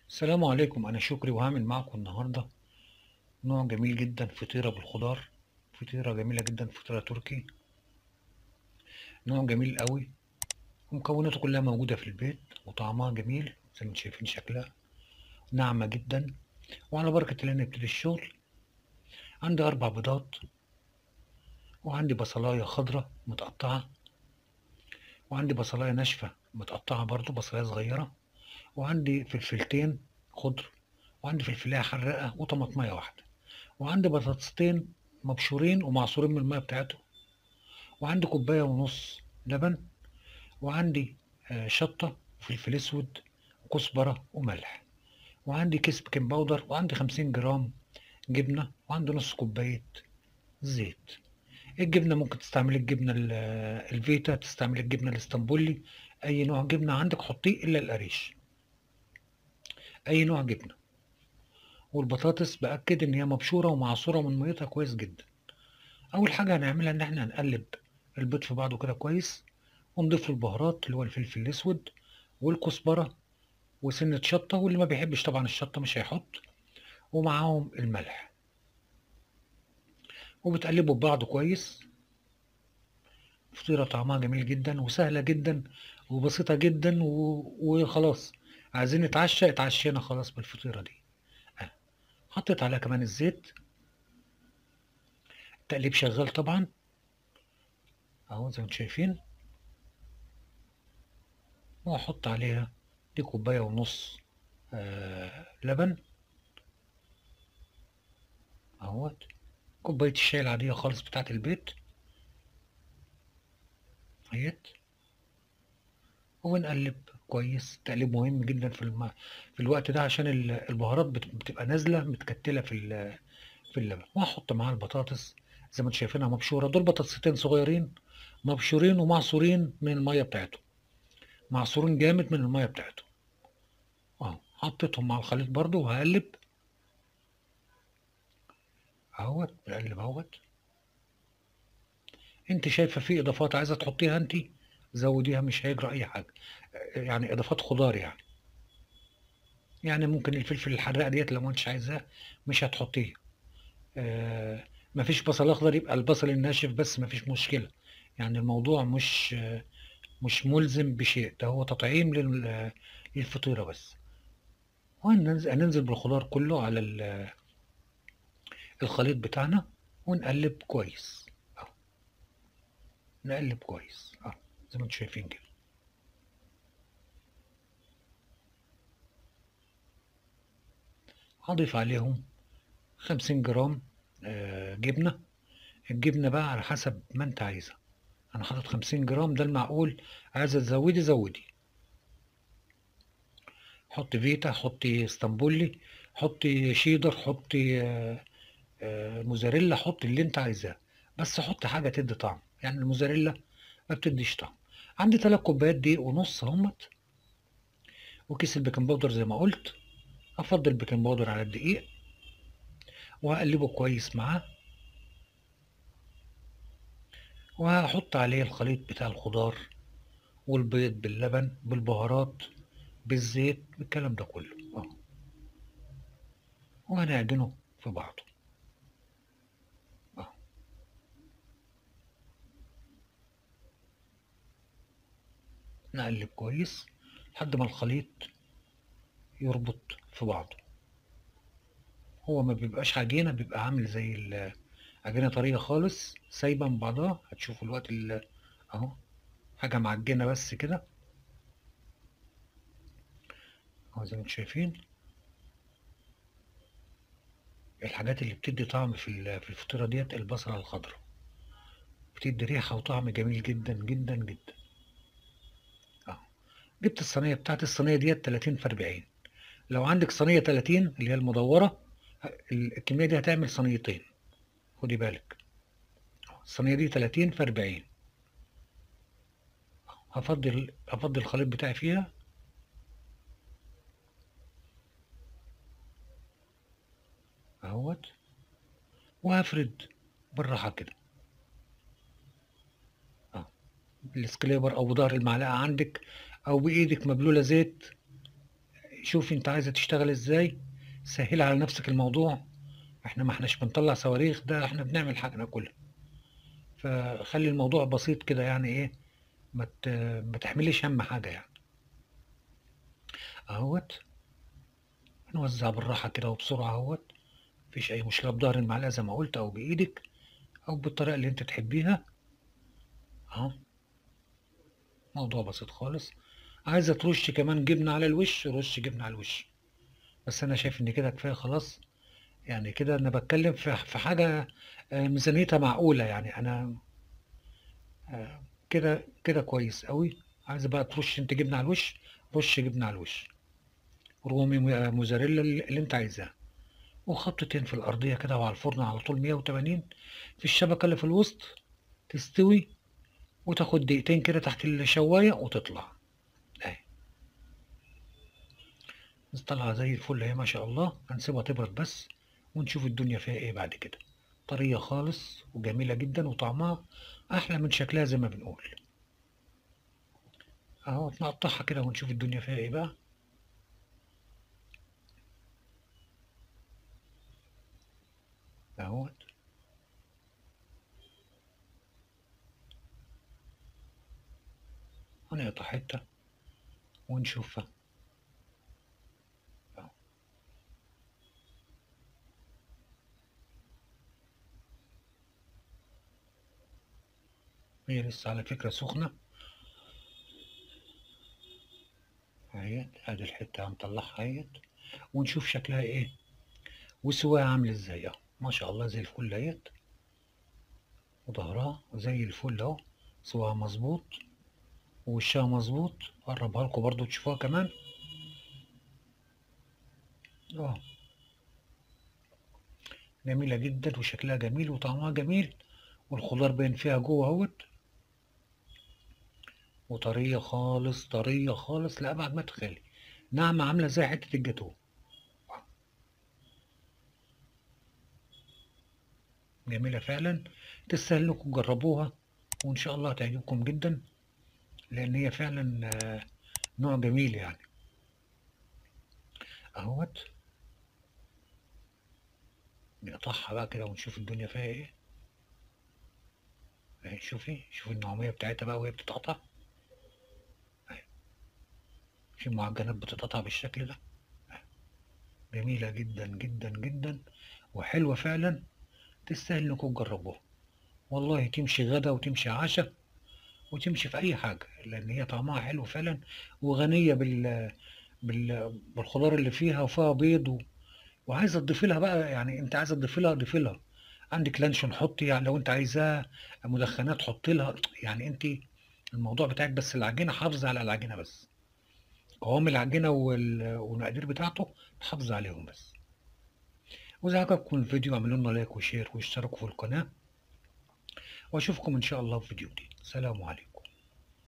السلام عليكم أنا شكري وهعمل معكم النهاردة نوع جميل جدا فطيرة بالخضار فطيرة جميلة جدا فطيرة تركي نوع جميل قوي ومكوناته كلها موجودة في البيت وطعمها جميل زي ما انتم شايفين شكلها ناعمة جدا وعلى بركة الله نبتدي الشغل عندي أربع بيضات وعندي بصلاية خضرة متقطعة وعندي بصلاية ناشفة متقطعة برضو بصلاية صغيرة وعندي فلفلتين خضر وعندي فلفلاية حراقة وطماطمية واحدة وعندي بطاطستين مبشورين ومعصورين من المية بتاعتهم وعندي كوباية ونص لبن وعندي آه، شطة وفلفل اسود وكزبرة وملح وعندي كيس بيكنج باودر وعندي خمسين جرام جبنة وعندي نص كوباية زيت الجبنة ممكن تستعمل الجبنة ال- الفيتا تستعمل الجبنة الاسطنبولي أي نوع جبنة عندك حطيه إلا القريش أي نوع جبنة والبطاطس بأكد إن هي مبشورة ومعصورة من ميتها كويس جدا أول حاجة هنعملها إن إحنا هنقلب البيض في بعضه كده كويس ونضيف له البهارات اللي هو الفلفل الأسود والكزبرة وسنة شطة واللي ما بيحبش طبعا الشطة مش هيحط ومعاهم الملح وبتقلبوا ببعض كويس فطيرة طعمها جميل جدا وسهلة جدا وبسيطة جدا و... وخلاص عايزين نتعشى اتعشينا خلاص بالفطيرة دي آه. حطيت عليها كمان الزيت التقليب شغال طبعا اهو زي ما انتم شايفين وهحط عليها دي كوباية ونص آه لبن اهوت كوباية الشاي العادية خالص بتاعت البيت اهيت ونقلب كويس تقليب مهم جدا في الم... في الوقت ده عشان ال- البهارات بت- بتبقى نازلة متكتلة في ال... في اللبن وهحط معاها البطاطس زي ما انتم شايفينها مبشورة دول بطاطستين صغيرين مبشورين ومعصورين من المية بتاعتهم معصورين جامد من المية بتاعتهم اهو حطيتهم مع الخليط برضو وهقلب اهوت بقلب اهوت انت شايفه في اضافات عايزه تحطيها انت زوديها مش هيجرى اي حاجه يعني اضافات خضار يعني يعني ممكن الفلفل الحراق ديت لو انتش عايزاه مش هتحطيه آه مفيش بصل اخضر يبقى البصل الناشف بس مفيش مشكله يعني الموضوع مش آه مش ملزم بشيء ده هو تطعيم لل- للفطيره بس وهننزل هننزل بالخضار كله على ال- الخليط بتاعنا ونقلب كويس اهو نقلب كويس اهو زي ما انتم شايفين كده هضيف عليهم 50 جرام آه، جبنة الجبنة بقى على حسب ما انت عايزة انا حاطط 50 جرام ده المعقول عايزة تزودي زودي حطي فيتا حطي اسطنبولي حطي شيدر حطي آه، آه، موزاريلا حطي اللي انت عايزاه بس حطي حاجة تدي طعم يعني الموزاريلا ما بتديش طعم عندي 3 كوبايات دقيق ونص اهمت وكيس البيكنج باودر زي ما قلت افضل البيكنج باودر على الدقيق وهقلبه كويس معاه وهحط عليه الخليط بتاع الخضار والبيض باللبن بالبهارات بالزيت بالكلام ده كله اهو وهنعجنه في بعضه اهو نقلب كويس لحد ما الخليط يربط في بعضه هو ما بيبقاش عجينة بيبقى عامل زي ال- عجينة طرية خالص سايبة من بعضها هتشوفوا الوقت ال- اهو حاجة معجنة بس كده اهو زي ما انتم شايفين الحاجات اللي بتدي طعم في ال- في الفطيرة ديت البصلة الخضراء بتدي ريحة وطعم جميل جدا جدا جدا اهو جبت الصينية بتاعت الصينية ديت 30 في 40 لو عندك صينية 30 اللي هي المدورة ال- الكمية دي هتعمل صينيتين خدي بالك الصينية دي 30 في 40 هفضل هفضل الخليط بتاعي فيها اهوت وهفرد بالراحة كده اه بالسكليبر او بظهر المعلقة عندك او بايدك مبلولة زيت شوفي انت عايزة تشتغل ازاي سهل على نفسك الموضوع احنا ما احناش بنطلع صواريخ ده احنا بنعمل حاجة كلها فخلي الموضوع بسيط كده يعني ايه ما ت- ما تحمليش هم حاجة يعني اهوت نوزع بالراحة كده وبسرعة اهوت مفيش اي مشكلة بظهر المعلقة زي ما قلت او بايدك او بالطريقة اللي انت تحبيها اهو موضوع بسيط خالص عايزة ترش كمان جبنة على الوش رش جبنة على الوش بس انا شايف ان كده كفاية خلاص يعني كده انا بتكلم في في حاجة آه، ميزانيتها معقولة يعني انا آه، كده كده كويس قوي عايزة بقى ترش انت جبنة على الوش رش جبنة على الوش رومي م- موزاريلا اللي اللي انت عايزاه وخبطتين في الأرضية كده وعلى الفرن على طول 180 في الشبكة اللي في الوسط تستوي وتاخد دقيقتين كده تحت الشواية وتطلع اهي طالعة زي الفل اهي ما شاء الله هنسيبها تبرد بس ونشوف الدنيا فيها ايه بعد كده طرية خالص وجميلة جدا وطعمها أحلى من شكلها زي ما بنقول اهو نقطعها كده ونشوف الدنيا فيها ايه بقى اهوت هنقطع حتة ونشوفها اهو هي لسه على فكرة سخنة اهيت ادي الحتة هنطلعها اهيت ونشوف شكلها ايه وسواها عامل ازاي اهو ما شاء الله زي الفل اهيت وظهرها زي الفل اهو سواها مظبوط ووشها مظبوط قربها لكم برضو تشوفوها كمان اه جميلة جدا وشكلها جميل وطعمها جميل والخضار باين فيها جوه اهوت وطرية خالص طرية خالص لأبعد ما تتخيلي ناعمة عاملة زي حتة الجاتوه جميلة فعلا تستاهل انكم تجربوها وإن شاء الله هتعجبكم جدا لأن هي فعلا آه، نوع جميل يعني اهوت نقطعها بقى كده ونشوف الدنيا فيها ايه اهي شوفي شوفي النعومية بتاعتها بقى وهي بتتقطع اهي في معجنات بتتقطع بالشكل ده جميلة جدا جدا جدا وحلوة فعلا تستاهل انكم تجربوها والله تمشي غدا وتمشي عشاء وتمشي في اي حاجة لان هي طعمها حلو فعلا وغنية بال... بال... بالخضار اللي فيها وفيها بيض و... وعايزة تضيفي لها بقى يعني انت عايزة تضيفي لها ضيفي لها عندك لانشون حطي يعني لو انت عايزاه مدخنات حطي لها يعني انت الموضوع بتاعك بس العجينة حافظي على العجينة بس قوام العجينة وال... والمقادير بتاعته تحافظي عليهم بس وإذا عجبكم الفيديو اعملوا لنا لايك وشير واشتركوا في القناة واشوفكم ان شاء الله في فيديو جديد سلام عليكم